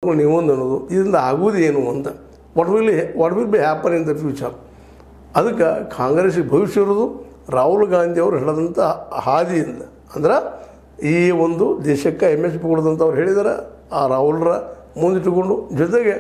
ನೀವೊಂದು ಅನ್ನೋದು ಇದರಿಂದ ಆಗುವುದು ಏನು ಅಂತ what will what will be happen in the future ಅದಕ್ಕೆ ಕಾಂಗ್ರೆಸ್ಗೆ ಭವಿಷ್ಯ ಇರೋದು ರಾಹುಲ್ ಗಾಂಧಿ ಅವರು ಹೇಳಿದಂಥ ಹಾದಿಯಿಂದ ಅಂದ್ರೆ ಈ ಒಂದು ದೇಶಕ್ಕೆ ಎಮ್ ಎಸ್ ಪಿ ಕೊಡೋದಂತ ಅವ್ರು ಹೇಳಿದಾರೆ ಆ ರಾಹುಲ್ರ ಮುಂದಿಟ್ಟುಕೊಂಡು ಜೊತೆಗೆ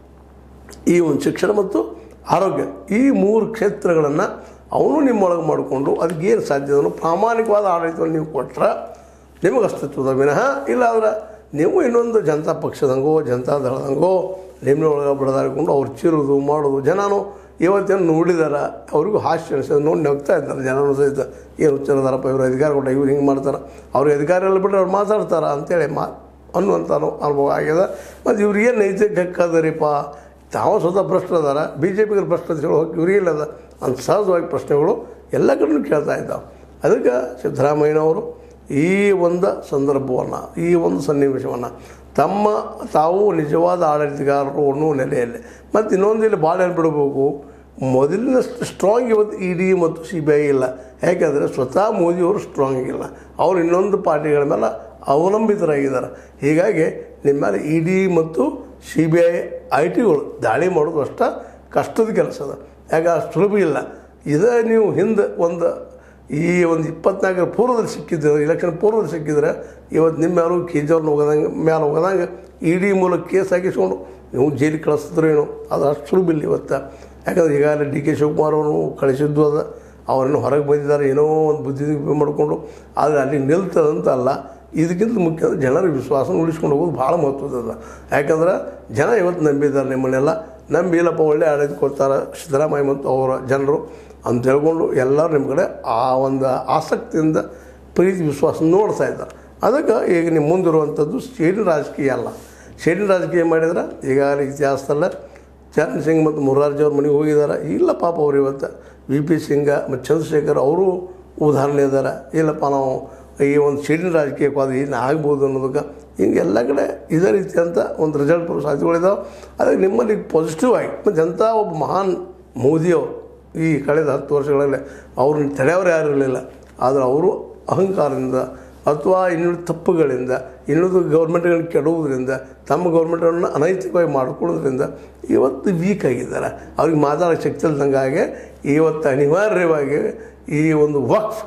ಈ ಒಂದು ಶಿಕ್ಷಣ ಮತ್ತು ಆರೋಗ್ಯ ಈ ಮೂರು ಕ್ಷೇತ್ರಗಳನ್ನು ಅವನು ನಿಮ್ಮೊಳಗೆ ಮಾಡಿಕೊಂಡು ಅದಕ್ಕೆ ಏನು ಸಾಧ್ಯ ಅದನ್ನು ಪ್ರಾಮಾಣಿಕವಾದ ಆಡಳಿತವನ್ನು ನೀವು ಕೊಟ್ಟರೆ ನಿಮಗೆ ಅಸ್ತಿತ್ವದ ವಿನಃ ಇಲ್ಲಾಂದ್ರೆ ನೀವು ಇನ್ನೊಂದು ಜನತಾ ಪಕ್ಷದಂಗೋ ಜನತಾ ದಳದಂಗೋ ನಿಮ್ಮೊಳಗೆ ಬಡದಾಡಿಕೊಂಡು ಅವ್ರು ಚಿರೋದು ಮಾಡೋದು ಜನನು ಇವತ್ತೇನು ನೋಡಿದಾರ ಅವ್ರಿಗೂ ಹಾಸ್ಯ ಅನಿಸ್ತದೆ ನೋಡಿ ನಗ್ತಾ ಇದ್ದಾರೆ ಜನರು ಸಹಿತ ಏನು ಹುಚ್ಚರದಾರಪ್ಪ ಇವರು ಅಧಿಕಾರ ಕೊಟ್ಟ ಇವ್ರು ಹಿಂಗೆ ಮಾಡ್ತಾರೆ ಅವ್ರಿಗೆ ಅಧಿಕಾರ ಎಲ್ಲ ಬಿಟ್ಟರೆ ಅವ್ರು ಮಾತಾಡ್ತಾರೆ ಅಂತೇಳಿ ಮಾ ಅನ್ನುವಂಥ ಅನುಭವ ಆಗ್ಯದ ಮತ್ತು ಇವ್ರಿಗೆ ನೈತಿಕ ಹಕ್ಕದರಿಪ್ಪ ತಾವು ಸ್ವತಃ ಭ್ರಷ್ಟ ಅದಾರ ಬಿ ಜೆ ಪಿಗೆ ಭ್ರಷ್ಟ ಅಂತ ಹೇಳಿ ಹೋಗಿ ಇವ್ರಿಗೆ ಇಲ್ಲದ ಅಂತ ಸಹಜವಾಗಿ ಪ್ರಶ್ನೆಗಳು ಎಲ್ಲ ಕಡೆನೂ ಕೇಳ್ತಾ ಇದ್ದಾವೆ ಅದಕ್ಕೆ ಸಿದ್ದರಾಮಯ್ಯನವರು ಈ ಒಂದು ಸಂದರ್ಭವನ್ನು ಈ ಒಂದು ಸನ್ನಿವೇಶವನ್ನು ತಮ್ಮ ತಾವು ನಿಜವಾದ ಆಡಳಿತಗಾರರು ಅನ್ನೋ ನೆಲೆಯಲ್ಲಿ ಮತ್ತು ಇನ್ನೊಂದು ಇಲ್ಲಿ ಭಾಳ ಬಿಡಬೇಕು ಮೊದಲಿನಷ್ಟು ಸ್ಟ್ರಾಂಗ್ ಇವತ್ತು ಇ ಡಿ ಮತ್ತು ಸಿ ಬಿ ಐ ಇಲ್ಲ ಯಾಕೆಂದರೆ ಸ್ವತಃ ಮೋದಿಯವರು ಸ್ಟ್ರಾಂಗ್ ಇಲ್ಲ ಅವರು ಇನ್ನೊಂದು ಪಾರ್ಟಿಗಳ ಮೇಲೆ ಅವಲಂಬಿತರಾಗಿದ್ದಾರೆ ಹೀಗಾಗಿ ನಿಮ್ಮ ಮೇಲೆ ಇ ಡಿ ಮತ್ತು ಸಿ ಬಿ ಐ ಐ ಟಿಗಳು ದಾಳಿ ಮಾಡೋದು ಅಷ್ಟ ಕಷ್ಟದ ಕೆಲಸ ಅದ ಯಾಕೆ ಅಷ್ಟು ಸುಲಭ ಇಲ್ಲ ಇದೇ ನೀವು ಹಿಂದೆ ಒಂದು ಈ ಒಂದು ಇಪ್ಪತ್ನಾಲ್ಕರ ಪೂರ್ವದಲ್ಲಿ ಸಿಕ್ಕಿದ್ರೆ ಇಲೆಕ್ಷನ್ ಪೂರ್ವದಲ್ಲಿ ಸಿಕ್ಕಿದ್ರೆ ಇವತ್ತು ನಿಮ್ಮ ಯಾರು ಕೆ ಜಿ ಅವ್ರನ್ನ ಹೋಗೋದಂಗೆ ಮೇಲೆ ಹೋಗೋದಂಗೆ ಇ ಡಿ ಮೂಲಕ ಕೇಸ್ ಹಾಕಿಸ್ಕೊಂಡು ನೀವು ಜೈಲಿಗೆ ಕಳಿಸಿದ್ರು ಏನೋ ಅದು ಅಷ್ಟು ಸುಲಭ ಇಲ್ಲ ಇವತ್ತು ಯಾಕಂದ್ರೆ ಈಗಾಗಲೇ ಡಿ ಕೆ ಶಿವಕುಮಾರ್ ಅವರು ಕಳಿಸಿದ್ದು ಅದ ಅವರನ್ನು ಹೊರಗೆ ಬಂದಿದ್ದಾರೆ ಏನೋ ಒಂದು ಬುದ್ಧಿ ಮಾಡಿಕೊಂಡು ಆದರೆ ಅಲ್ಲಿ ನಿಲ್ತದಂತ ಅಲ್ಲ ಇದಕ್ಕಿಂತ ಮುಖ್ಯ ಅಂದ್ರೆ ಜನರ ವಿಶ್ವಾಸ ಉಳಿಸ್ಕೊಂಡು ಹೋಗೋದು ಭಾಳ ಮಹತ್ವದ ಯಾಕಂದ್ರೆ ಜನ ಇವತ್ತು ನಂಬಿದ್ದಾರೆ ನಿಮ್ಮನ್ನೆಲ್ಲ ನಂಬಿ ಇಲ್ಲಪ್ಪ ಒಳ್ಳೆ ಆಡಳಿತ ಕೊಡ್ತಾರೆ ಸಿದ್ದರಾಮಯ್ಯ ಮತ್ತು ಅವರ ಜನರು ಅಂತ ಹೇಳ್ಕೊಂಡು ಎಲ್ಲರೂ ನಿಮ್ಮ ಕಡೆ ಆ ಒಂದು ಆಸಕ್ತಿಯಿಂದ ಪ್ರೀತಿ ವಿಶ್ವಾಸ ನೋಡ್ತಾ ಇದ್ದಾರೆ ಅದಕ್ಕೆ ಈಗ ನಿಮ್ಮ ಮುಂದಿರುವಂಥದ್ದು ಸ್ಟೇಟಿನ ರಾಜಕೀಯ ಅಲ್ಲ ಸ್ಟೇಟಿನ ರಾಜಕೀಯ ಮಾಡಿದ್ರೆ ಈಗಾಗಲೇ ಇತಿಹಾಸದಲ್ಲೇ ಚರಣ್ ಸಿಂಗ್ ಮತ್ತು ಮುರಾರ್ಜಿ ಅವ್ರ ಮನೆಗೆ ಹೋಗಿದ್ದಾರೆ ಇಲ್ಲ ಪಾಪ ಅವ್ರು ಇವತ್ತು ವಿ ಪಿ ಸಿಂಗ ಮತ್ತು ಚಂದ್ರಶೇಖರ್ ಅವರು ಉದಾಹರಣೆ ಇದ್ದಾರೆ ಇಲ್ಲಪ್ಪ ನಾವು ಈ ಒಂದು ಸಿಡಿನ ರಾಜಕೀಯಕ್ಕೆ ಹೋದ್ರೆ ಏನು ಆಗ್ಬೋದು ಅನ್ನೋದಕ್ಕೆ ಹಿಂಗೆ ಎಲ್ಲ ಕಡೆ ಇದೇ ರೀತಿ ಅಂತ ಒಂದು ರಿಸಲ್ಟ್ ಬರೋ ಸಾಧ್ಯತೆಗಳಿದಾವೆ ಅದಕ್ಕೆ ನಿಮ್ಮಲ್ಲಿ ಪಾಸಿಟಿವ್ ಆಗಿ ಮತ್ತು ಎಂಥ ಒಬ್ಬ ಮಹಾನ್ ಮೋದಿಯವರು ಈ ಕಳೆದ ಹತ್ತು ವರ್ಷಗಳಲ್ಲಿ ಅವ್ರನ್ನ ತಡೆಯವರು ಯಾರು ಇರಲಿಲ್ಲ ಆದರೆ ಅವರು ಅಹಂಕಾರದಿಂದ ಅಥವಾ ಇನ್ನುಳಿದ ತಪ್ಪುಗಳಿಂದ ಇನ್ನುಳಿದ ಗೌರ್ಮೆಂಟ್ಗಳನ್ನ ಕೆಡುವುದರಿಂದ ತಮ್ಮ ಗೌರ್ಮೆಂಟನ್ನು ಅನೈತಿಕವಾಗಿ ಮಾಡ್ಕೊಳ್ಳೋದ್ರಿಂದ ಇವತ್ತು ವೀಕ್ ಆಗಿದ್ದಾರೆ ಅವ್ರಿಗೆ ಮಾತಾಡೋ ಶಕ್ತಿ ಇಲ್ದಂಗೆ ಇವತ್ತು ಅನಿವಾರ್ಯವಾಗಿ ಈ ಒಂದು ವಕ್ಫ್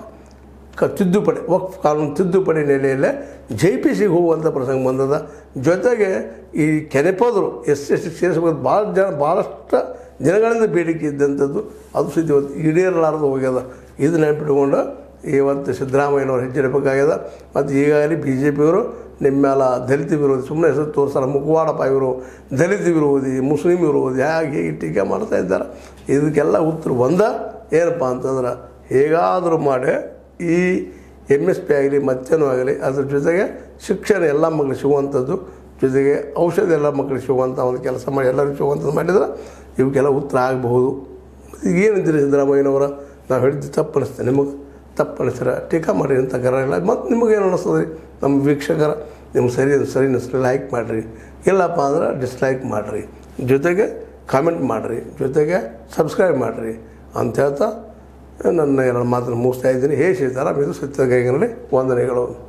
ಕ ತಿದ್ದುಪಡಿ ವಕ್ಫ್ ಕಾನೂನು ತಿದ್ದುಪಡಿ ನೆಲೆಯಲ್ಲೇ ಜೆ ಪಿ ಸಿಗೆ ಹೋಗುವಂಥ ಪ್ರಸಂಗ ಬಂದದ ಜೊತೆಗೆ ಈ ಕೆನೆಪದರು ಎಸ್ ಎಸ್ ಸೇರಿಸಬೇಕು ಭಾಳ ಜನ ಭಾಳಷ್ಟು ದಿನಗಳಿಂದ ಬೇಡಿಕೆ ಇದ್ದಂಥದ್ದು ಅದು ಸಹಿತ ಇವತ್ತು ಈಡೇರಲಾರದು ಹೋಗ್ಯದ ಇದು ನೆನಪಿಟ್ಕೊಂಡು ಇವತ್ತು ಸಿದ್ದರಾಮಯ್ಯನವ್ರು ಹೆಚ್ಚಿರಬೇಕಾಗ್ಯದ ಮತ್ತು ಈಗಾಗಲೇ ಬಿ ಜೆ ಪಿಯವರು ನಿಮ್ಮ ಮೇಲೆ ದಲಿತ ವಿರೋಧಿ ಸುಮ್ಮನೆ ಹೆಸರು ತೋರಿಸ್ತಾರೆ ಮುಖವಾಡಪ್ಪ ಇವರು ದಲಿತ ವಿರೋಧಿ ಮುಸ್ಲಿಂ ವಿರೋಧಿ ಹಾಗೆ ಹೀಗೆ ಟೀಕೆ ಮಾಡ್ತಾ ಇದ್ದಾರೆ ಇದಕ್ಕೆಲ್ಲ ಉತ್ತರ ಒಂದ ಏನಪ್ಪ ಅಂತಂದ್ರೆ ಹೇಗಾದರೂ ಮಾಡಿ ಈ ಎಮ್ ಎಸ್ ಪಿ ಆಗಲಿ ಮತ್ತೇನೂ ಆಗಲಿ ಅದ್ರ ಜೊತೆಗೆ ಶಿಕ್ಷಣ ಎಲ್ಲ ಮಕ್ಕಳಿಗೆ ಸಿಗುವಂಥದ್ದು ಜೊತೆಗೆ ಔಷಧ ಎಲ್ಲ ಮಕ್ಕಳಿಗೆ ಸಿಗುವಂಥ ಒಂದು ಕೆಲಸ ಮಾಡಿ ಎಲ್ಲರಿಗೂ ಸಿಗುವಂಥದ್ದು ಮಾಡಿದ್ರೆ ಇವಕ್ಕೆಲ್ಲ ಉತ್ತರ ಆಗಬಹುದು ಈಗ ಏನಂತೀರಿ ಸಿದ್ದರಾಮಯ್ಯನವರ ನಾವು ಹೇಳಿದ್ದು ತಪ್ಪು ಅನಿಸ್ತೇನೆ ನಿಮಗೆ ತಪ್ಪು ಅನಿಸ್ತಾರೆ ಟೀಕಾ ಮಾಡಿ ಅಂತ ಇಲ್ಲ ಮತ್ತು ನಿಮಗೇನು ಅನ್ನಿಸ್ತದೆ ರೀ ನಮ್ಮ ವೀಕ್ಷಕರ ನಿಮ್ಗೆ ಸರಿ ಸರಿ ಅನಿಸ್ರಿ ಲೈಕ್ ಮಾಡಿರಿ ಇಲ್ಲಪ್ಪ ಅಂದ್ರೆ ಡಿಸ್ಲೈಕ್ ಮಾಡಿರಿ ಜೊತೆಗೆ ಕಾಮೆಂಟ್ ಮಾಡಿರಿ ಜೊತೆಗೆ ಸಬ್ಸ್ಕ್ರೈಬ್ ಮಾಡಿರಿ ಅಂತ ಹೇಳ್ತಾ ನನ್ನ ಎರಡು ಮಾತನ್ನು ಮುಗಿಸ್ತಾ ಇದ್ದೀನಿ ಹೇ ಸೀತಾರಾಮ್ ಇದು ಸತ್ಯಗೈಗನಲ್ಲಿ ವಂದನೆಗಳು